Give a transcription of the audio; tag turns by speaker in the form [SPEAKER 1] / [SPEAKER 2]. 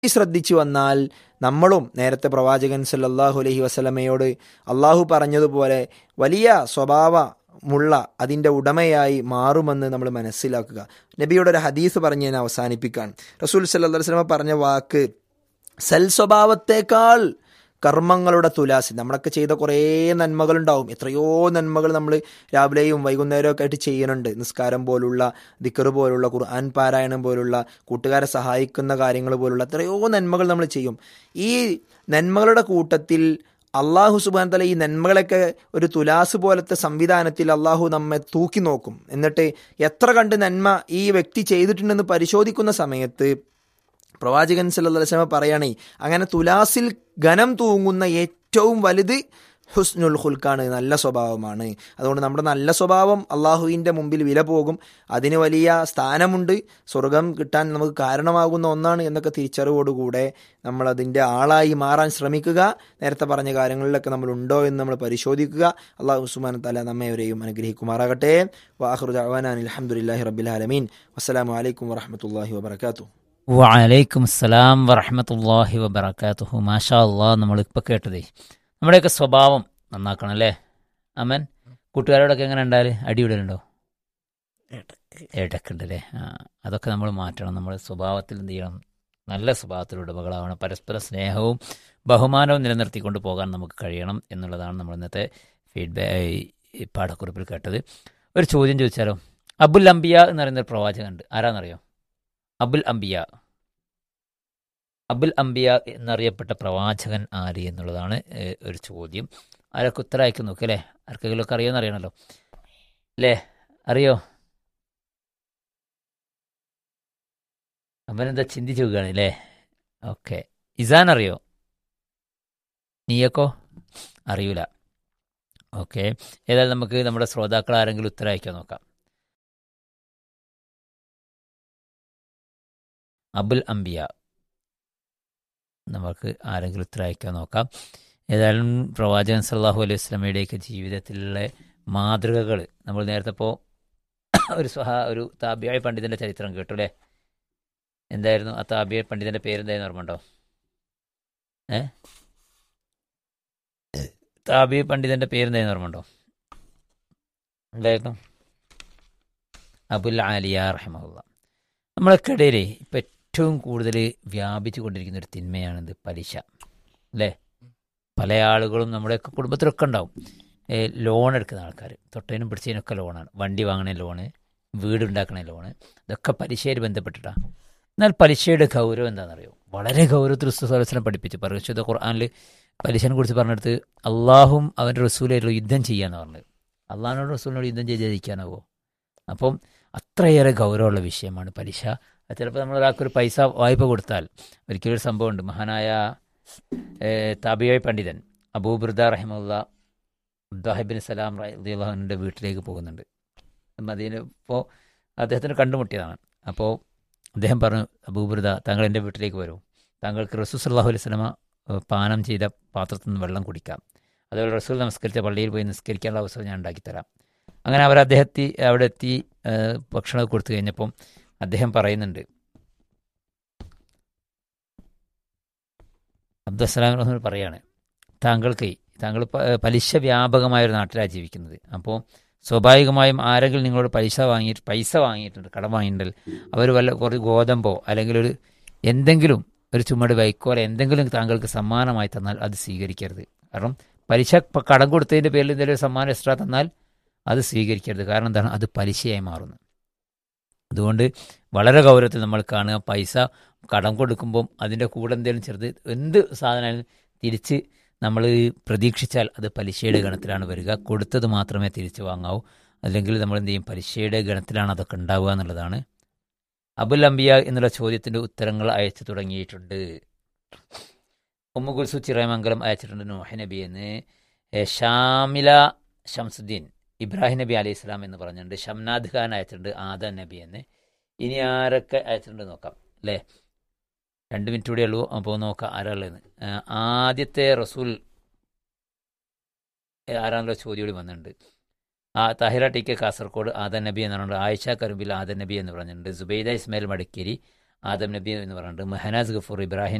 [SPEAKER 1] ശ്രദ്ധിച്ചു വന്നാൽ നമ്മളും നേരത്തെ പ്രവാചകൻ സല്ലല്ലാഹു അലൈഹി വസല്ലമയോട് അള്ളാഹു പറഞ്ഞതുപോലെ വലിയ സ്വഭാവമുള്ള അതിൻ്റെ ഉടമയായി മാറുമെന്ന് നമ്മൾ മനസ്സിലാക്കുക നബിയുടെ ഒരു ഹദീസ് പറഞ്ഞ് ഞാൻ അവസാനിപ്പിക്കാൻ റസൂൽ സല്ലല്ലാഹു അലൈഹി വസല്ലമ പറഞ്ഞ വാക്ക് സൽ സ്വഭാവത്തേക്കാൾ കർമ്മങ്ങളുടെ തുലാസി നമ്മളൊക്കെ ചെയ്ത കുറേ നന്മകളുണ്ടാവും എത്രയോ നന്മകൾ നമ്മൾ രാവിലെയും വൈകുന്നേരവും ഒക്കെ ആയിട്ട് ചെയ്യുന്നുണ്ട് നിസ്കാരം പോലുള്ള ദിക്കറ് പോലുള്ള ഖുർആൻ പാരായണം പോലുള്ള കൂട്ടുകാരെ സഹായിക്കുന്ന കാര്യങ്ങൾ പോലുള്ള എത്രയോ നന്മകൾ നമ്മൾ ചെയ്യും ഈ നന്മകളുടെ കൂട്ടത്തിൽ അള്ളാഹു സുബാൻ തല ഈ നന്മകളൊക്കെ ഒരു തുലാസ് പോലത്തെ സംവിധാനത്തിൽ അള്ളാഹു നമ്മെ തൂക്കി നോക്കും എന്നിട്ട് എത്ര കണ്ട് നന്മ ഈ വ്യക്തി ചെയ്തിട്ടുണ്ടെന്ന് പരിശോധിക്കുന്ന സമയത്ത് പ്രവാചകൻ സല്ലല്ലാഹു അലൈഹി വസല്ലം പറയണേ അങ്ങനെ തുലാസിൽ ഘനം തൂങ്ങുന്ന ഏറ്റവും വലുത് ഹുസ്നുൽ ഹുൽക്കാണ് നല്ല സ്വഭാവമാണ് അതുകൊണ്ട് നമ്മുടെ നല്ല സ്വഭാവം അള്ളാഹുവിൻ്റെ മുമ്പിൽ വില പോകും അതിന് വലിയ സ്ഥാനമുണ്ട് സ്വർഗം കിട്ടാൻ നമുക്ക് കാരണമാകുന്ന ഒന്നാണ് എന്നൊക്കെ തിരിച്ചറിവോടുകൂടെ നമ്മൾ അതിൻ്റെ ആളായി മാറാൻ ശ്രമിക്കുക നേരത്തെ പറഞ്ഞ കാര്യങ്ങളിലൊക്കെ നമ്മൾ ഉണ്ടോ എന്ന് നമ്മൾ പരിശോധിക്കുക അള്ളാഹു സുമാൻ തല നമ്മെവരെയും അനുഗ്രഹിക്കുമാറാകട്ടെ വാഹുർ അലഹമുല്ലാഹി റബ്ബിലാലമീൻ വസ്സലാമു അലൈക്കും വറഹമത്തല്ലാഹി വബർക്കാത്തു
[SPEAKER 2] വലൈക്കും അസ്സലാം വറഹമത്തല്ലാഹി വബർക്കാത്തുഹു മാഷാ അള്ളാ നമ്മളിപ്പോൾ കേട്ടതേ നമ്മുടെയൊക്കെ സ്വഭാവം നന്നാക്കണം അല്ലേ അമൻ കൂട്ടുകാരോടൊക്കെ എങ്ങനെ ഉണ്ടായാൽ അടിവിടലുണ്ടോ ഇടക്കുണ്ടല്ലേ ആ അതൊക്കെ നമ്മൾ മാറ്റണം നമ്മൾ സ്വഭാവത്തിൽ എന്ത് ചെയ്യണം നല്ല സ്വഭാവത്തിൽ ഉടമകളാവണം പരസ്പര സ്നേഹവും ബഹുമാനവും നിലനിർത്തിക്കൊണ്ട് പോകാൻ നമുക്ക് കഴിയണം എന്നുള്ളതാണ് നമ്മൾ ഇന്നത്തെ ഫീഡ്ബാക്ക് പാഠക്കുറിപ്പിൽ കേട്ടത് ഒരു ചോദ്യം ചോദിച്ചാലോ അബുൽ അംബിയ എന്ന് പറയുന്ന ഒരു പ്രവാചകനുണ്ട് ആരാന്നറിയോ അബുൽ അംബിയ അബുൽ അംബിയ എന്നറിയപ്പെട്ട പ്രവാചകൻ ആര് എന്നുള്ളതാണ് ഏഹ്, ഒരു ചോദ്യം ആരൊക്കെ ഉത്തരം അയക്കും നോക്കി അല്ലേ ആർക്കെങ്കിലും ഒക്കെ അറിയുമെന്ന് അറിയണമല്ലോ അല്ലേ അറിയോ അവനെന്താ ചിന്തിച്ചു നോക്കുകയാണ് അല്ലേ ഓക്കെ ഇസാൻ അറിയോ നീയൊക്കോ അറിയൂല ഓക്കെ ഏതായാലും നമുക്ക് നമ്മുടെ ശ്രോതാക്കൾ ആരെങ്കിലും ഉത്തരം അയക്കാൻ നോക്കാം അബുൽ അംബിയ നമുക്ക് ആരെങ്കിലും ഉത്തരം അയക്കാൻ നോക്കാം ഏതായാലും പ്രവാചകൻ സല്ലാഹു അലൈഹി വസ്ലമയുടെയൊക്കെ ജീവിതത്തിലുള്ള മാതൃകകൾ നമ്മൾ നേരത്തെ ഇപ്പോൾ ഒരു സ്വഹ ഒരു താബിയായ പണ്ഡിതൻ്റെ ചരിത്രം കേട്ടു അല്ലേ എന്തായിരുന്നു ആ താബിയ പണ്ഡിതൻ്റെ പേരെന്തായിരുന്നു ഓർമ്മയുണ്ടോ ഏ താബിയ പണ്ഡിതൻ്റെ പേരെന്തായിരുന്നു ഓർമ്മയുണ്ടോ ഉണ്ടായിരുന്നു അബുൽ ആലിയ റഹ്മുള്ള നമ്മളൊക്കെ ഇടയിൽ ഇപ്പം ഏറ്റവും കൂടുതൽ വ്യാപിച്ചു കൊണ്ടിരിക്കുന്ന ഒരു തിന്മയാണിത് പലിശ അല്ലേ പല ആളുകളും നമ്മുടെയൊക്കെ കുടുംബത്തിലൊക്കെ ഉണ്ടാവും ഏ, ലോൺ എടുക്കുന്ന ആൾക്കാർ തൊട്ടതിനും പിടിച്ചതിനൊക്കെ ലോണാണ് വണ്ടി വാങ്ങണ ലോണ് വീട് ഉണ്ടാക്കണ ലോണ് ഇതൊക്കെ പലിശയിൽ ബന്ധപ്പെട്ടിട്ടാണ് എന്നാൽ പലിശയുടെ ഗൗരവം എന്താണെന്നറിയോ വളരെ ഗൗരവത്തിൽ റസൂലം പഠിപ്പിച്ചു പരിശുദ്ധ ഖുർആാനിൽ പലിശനെ കുറിച്ച് പറഞ്ഞെടുത്ത് അള്ളാഹും അവൻ്റെ റസൂലായിട്ടുള്ള യുദ്ധം ചെയ്യാന്ന് പറഞ്ഞത് അള്ളാഹിനോട് റസൂലിനോട് യുദ്ധം ചെയ്ത് ജയിക്കാനാവോ അപ്പം അത്രയേറെ ഗൗരവമുള്ള വിഷയമാണ് പലിശ അത് ചിലപ്പോൾ നമ്മൾ ഒരാൾക്കൊരു പൈസ വായ്പ കൊടുത്താൽ ഒരിക്കലും ഒരു സംഭവമുണ്ട് മഹാനായ താബിയായ് പണ്ഡിതൻ അബൂബുർദ റഹിമുള്ള അബ്ദാഹിബിൻ സലാം റഹ്ലാഹുവിൻ്റെ വീട്ടിലേക്ക് പോകുന്നുണ്ട് മദീന ഇപ്പോൾ അദ്ദേഹത്തിന് കണ്ടുമുട്ടിയതാണ് അപ്പോൾ അദ്ദേഹം പറഞ്ഞു അബൂബുർദ താങ്കൾ എൻ്റെ വീട്ടിലേക്ക് വരൂ താങ്കൾക്ക് റസൂൽ സല്ലാഹു അലൈഹി സ്വലമ പാനം ചെയ്ത പാത്രത്തിൽ നിന്ന് വെള്ളം കുടിക്കാം അതുപോലെ റസൂൽ നമസ്കരിച്ച പള്ളിയിൽ പോയി നിസ്കരിക്കാനുള്ള അവസരം ഞാൻ ഉണ്ടാക്കിത്തരാം അങ്ങനെ അവർ അദ്ദേഹത്തെ അവിടെ എത്തി ഏഹ്, ഭക്ഷണം കൊടുത്തു കഴിഞ്ഞപ്പം അദ്ദേഹം പറയുന്നുണ്ട് അബ്ദുസലാം റഹ്മാൻ പറയാണ് താങ്കൾക്ക് താങ്കൾ പ- പലിശ വ്യാപകമായ ഒരു നാട്ടിലാണ് ജീവിക്കുന്നത് അപ്പോൾ സ്വാഭാവികമായും ആരെങ്കിലും നിങ്ങളോട് പൈസ വാങ്ങിയിട്ട് പൈസ വാങ്ങിയിട്ടുണ്ട് കടം വാങ്ങിയിട്ടുണ്ട് അവർ വല്ല കുറച്ച് ഗോതമ്പോ അല്ലെങ്കിൽ ഒരു എന്തെങ്കിലും ഒരു ചുമട് വൈക്കോല എന്തെങ്കിലും താങ്കൾക്ക് സമ്മാനമായി തന്നാൽ അത് സ്വീകരിക്കരുത് കാരണം പലിശ പ- കടം കൊടുത്തതിൻ്റെ പേരിൽ എന്തെങ്കിലും ഒരു സമ്മാനം എക്സ്ട്രാ തന്നാൽ അത് സ്വീകരിക്കരുത് കാരണം എന്താണ് അത് പലിശയായി മാറുന്നു അതുകൊണ്ട് വളരെ ഗൗരവത്തിൽ നമ്മൾ കാണുക പൈസ കടം കൊടുക്കുമ്പം അതിൻ്റെ കൂടെ എന്തെങ്കിലും ചെറുത് എന്ത് സാധനമായാലും തിരിച്ച് നമ്മൾ പ്രതീക്ഷിച്ചാൽ അത് പലിശയുടെ ഗണത്തിലാണ് വരിക കൊടുത്തത് മാത്രമേ തിരിച്ചു വാങ്ങാവൂ അല്ലെങ്കിൽ നമ്മൾ എന്ത് ചെയ്യും പലിശയുടെ ഗണത്തിലാണ് അതൊക്കെ ഉണ്ടാവുക എന്നുള്ളതാണ് അബുൽ അംബിയ എന്നുള്ള ചോദ്യത്തിൻ്റെ ഉത്തരങ്ങൾ അയച്ചു തുടങ്ങിയിട്ടുണ്ട് ഉമ്മുഗുൽസു ചിറയമംഗലം അയച്ചിട്ടുണ്ട് നോഹ നബി എന്ന് ഏ, ഷാമില ഷംസുദ്ദീൻ ഇബ്രാഹിം നബി അലൈഹി സ്വലാം എന്ന് പറഞ്ഞിട്ടുണ്ട് ഷംനാദ് ഖാൻ അയച്ചിട്ടുണ്ട് ആദ നബി എന്ന് ഇനി ആരൊക്കെ അയച്ചിട്ടുണ്ട് നോക്കാം അല്ലേ രണ്ട് മിനിറ്റ് കൂടെ ഉള്ളൂ അപ്പോൾ നോക്കാം ആരാളുള്ളത് ആദ്യത്തെ റസൂൽ ഏ, ആരാണല്ലോ ചോദ്യം കൂടി വന്നിട്ടുണ്ട് ആ താഹിറ ടി കെ കാസർഗോഡ് ആദ നബി എന്ന് പറഞ്ഞിട്ടുണ്ട് ആയിഷ കരുമ്പിൽ ആദ നബി എന്ന് പറഞ്ഞിട്ടുണ്ട് സുബൈദ ഇസ്മായിൽ മടക്കേരി ആദം നബി എന്ന് പറഞ്ഞിട്ട് മഹനാസ് ഗഫൂർ ഇബ്രാഹിം